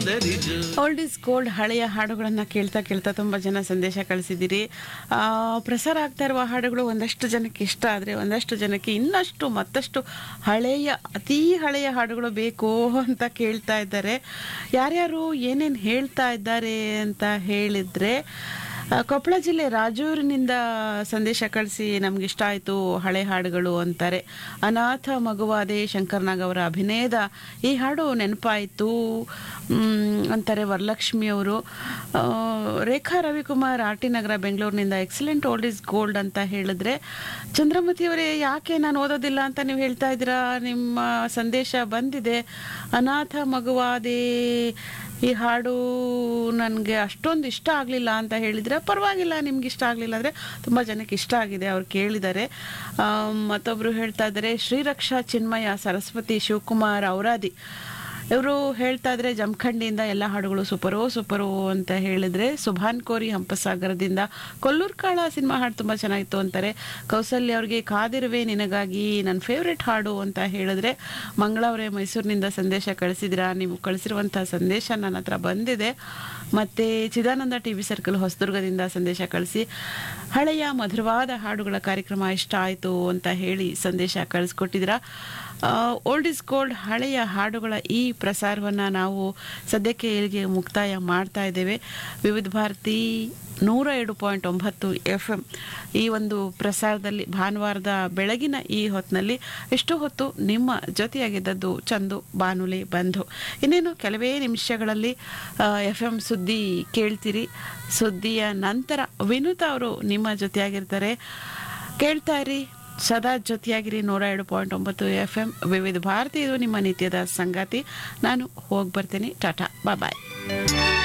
ಸರಿಜು old is gold ಹಳೆಯ ಹಾಡುಗಳನ್ನು ಕೇಳ್ತಾ ಕೇಳ್ತಾ ತುಂಬ ಜನ ಸಂದೇಶ ಕಳಿಸಿದ್ದೀರಿ ಆ, ಪ್ರಸಾರ ಆಗ್ತಾ ಇರುವ ಹಾಡುಗಳು ಒಂದಷ್ಟು ಜನಕ್ಕೆ ಇಷ್ಟ ಆದರೆ ಒಂದಷ್ಟು ಜನಕ್ಕೆ ಇನ್ನಷ್ಟು ಮತ್ತಷ್ಟು ಹಳೆಯ ಅತೀ ಹಳೆಯ ಹಾಡುಗಳು ಬೇಕು ಅಂತ ಕೇಳ್ತಾ ಇದ್ದಾರೆ ಯಾರ್ಯಾರು ಏನೇನು ಹೇಳ್ತಾ ಇದ್ದಾರೆ ಅಂತ ಹೇಳಿದರೆ ಆ, ಕೊಪ್ಪಳ ಜಿಲ್ಲೆ ರಾಜೂರಿನಿಂದ ಸಂದೇಶ ಕಳಿಸಿ ನಮ್ಗೆ ಇಷ್ಟ ಆಯಿತು ಹಳೆ ಹಾಡುಗಳು ಅಂತಾರೆ ಅನಾಥ ಮಗುವಾದೆ ಶಂಕರ್ನಾಗ್ ಅವರ ಅಭಿನಯದ ಈ ಹಾಡು ನೆನಪಾಯಿತು ಮ್, ಅಂತಾರೆ ವರಲಕ್ಷ್ಮಿ ಅವರು ಆ, ರೇಖಾ ರವಿಕುಮಾರ್ ಆರ್ ಟಿ ನಗರ ಬೆಂಗಳೂರಿನಿಂದ ಎಕ್ಸಲೆಂಟ್ ಓಲ್ಡ್ ಇಸ್ ಗೋಲ್ಡ್ ಅಂತ ಹೇಳಿದ್ರೆ ಚಂದ್ರಮತಿಯವರೇ ಯಾಕೆ ನಾನು ಓದೋದಿಲ್ಲ ಅಂತ ನೀವು ಹೇಳ್ತಾ ಇದ್ದೀರಾ ನಿಮ್ಮ ಸಂದೇಶ ಬಂದಿದೆ ಅನಾಥ ಮಗುವಾದೆ ಈ ಹಾಡು ನನಗೆ ಅಷ್ಟೊಂದು ಇಷ್ಟ ಆಗಲಿಲ್ಲ ಅಂತ ಹೇಳಿದರೆ ಪರವಾಗಿಲ್ಲ ನಿಮ್ಗೆ ಇಷ್ಟ ಆಗಲಿಲ್ಲ ಅಂದರೆ ತುಂಬ ಜನಕ್ಕೆ ಇಷ್ಟ ಆಗಿದೆ ಅವ್ರು ಕೇಳಿದ್ದಾರೆ ಆಮ್, ಮತ್ತೊಬ್ರು ಹೇಳ್ತಾ ಇದ್ದಾರೆ ಶ್ರೀರಕ್ಷಾ ಚಿನ್ಮಯ ಸರಸ್ವತಿ ಶಿವಕುಮಾರ್ ಔರಾದಿ ಇವರು ಹೇಳ್ತಾ ಇದ್ರೆ ಜಮಖಂಡಿಯಿಂದ ಎಲ್ಲ ಹಾಡುಗಳು ಸೂಪರೋ ಸೂಪರೋ ಅಂತ ಹೇಳಿದ್ರೆ ಸುಭಾನ್ ಕೋರಿ ಹಂಪಸಾಗರದಿಂದ ಕೊಲ್ಲೂರು ಕಾಳ ಸಿನಿಮಾ ಹಾಡು ತುಂಬ ಚೆನ್ನಾಗಿತ್ತು ಅಂತಾರೆ ಕೌಸಲ್ಯ ಅವ್ರಿಗೆ ಕಾದಿರುವೆ ನಿನಗಾಗಿ ನನ್ನ ಫೇವ್ರೆಟ್ ಹಾಡು ಅಂತ ಹೇಳಿದ್ರೆ ಮಂಗಳವರೇ ಮೈಸೂರಿನಿಂದ ಸಂದೇಶ ಕಳಿಸಿದಿರಾ ನೀವು ಕಳಿಸಿರುವಂಥ ಸಂದೇಶ ನನ್ನ ಹತ್ರ ಬಂದಿದೆ ಮತ್ತು ಚಿದಾನಂದ ಟಿ ವಿ ಸರ್ಕಲ್ ಹೊಸದುರ್ಗದಿಂದ ಸಂದೇಶ ಕಳಿಸಿ ಹಳೆಯ ಮಧುರವಾದ ಹಾಡುಗಳ ಕಾರ್ಯಕ್ರಮ ಇಷ್ಟ ಆಯಿತು ಅಂತ ಹೇಳಿ ಸಂದೇಶ ಕಳಿಸ್ಕೊಟ್ಟಿದ್ದೀರಾ ಓಲ್ಡ್ ಇಸ್ ಗೋಲ್ಡ್ ಹಳೆಯ ಹಾಡುಗಳ ಈ ಪ್ರಸಾರವನ್ನು ನಾವು ಸದ್ಯಕ್ಕೆ ಇಲ್ಲಿಗೆ ಮುಕ್ತಾಯ ಮಾಡ್ತಾ ಇದ್ದೇವೆ ವಿವಿಧ ಭಾರತಿ ನೂರ ಎರಡು ಪಾಯಿಂಟ್ ಒಂಬತ್ತು ಎಫ್ ಎಮ್ ಈ ಒಂದು ಪ್ರಸಾರದಲ್ಲಿ ಭಾನುವಾರದ ಬೆಳಗಿನ ಈ ಹೊತ್ತಿನಲ್ಲಿ ಇಷ್ಟು ಹೊತ್ತು ನಿಮ್ಮ ಜೊತೆಯಾಗಿದ್ದದ್ದು ಚಂದು ಬಾನುಲಿ ಬಂಧು ಇನ್ನೇನು ಕೆಲವೇ ನಿಮಿಷಗಳಲ್ಲಿ ಎಫ್ ಎಮ್ ಸುದ್ದಿ ಕೇಳ್ತೀರಿ ಸುದ್ದಿಯ ನಂತರ ವಿನುತ ಅವರು ನಿಮ್ಮ ಜೊತೆಯಾಗಿರ್ತಾರೆ ಕೇಳ್ತಾ ಇರಿ ಸದಾ ಜೊತೆಯಾಗಿರಿ ನೂರ ಎರಡು ಪಾಯಿಂಟ್ ಒಂಬತ್ತು ಎಫ್ ಎಂ ವಿವಿಧ ಭಾರತಿ ಇದು ನಿಮ್ಮ ನಿತ್ಯದ ಸಂಗಾತಿ ನಾನು ಹೋಗಿ ಬರ್ತೀನಿ ಟಾಟಾ ಬಾಯ್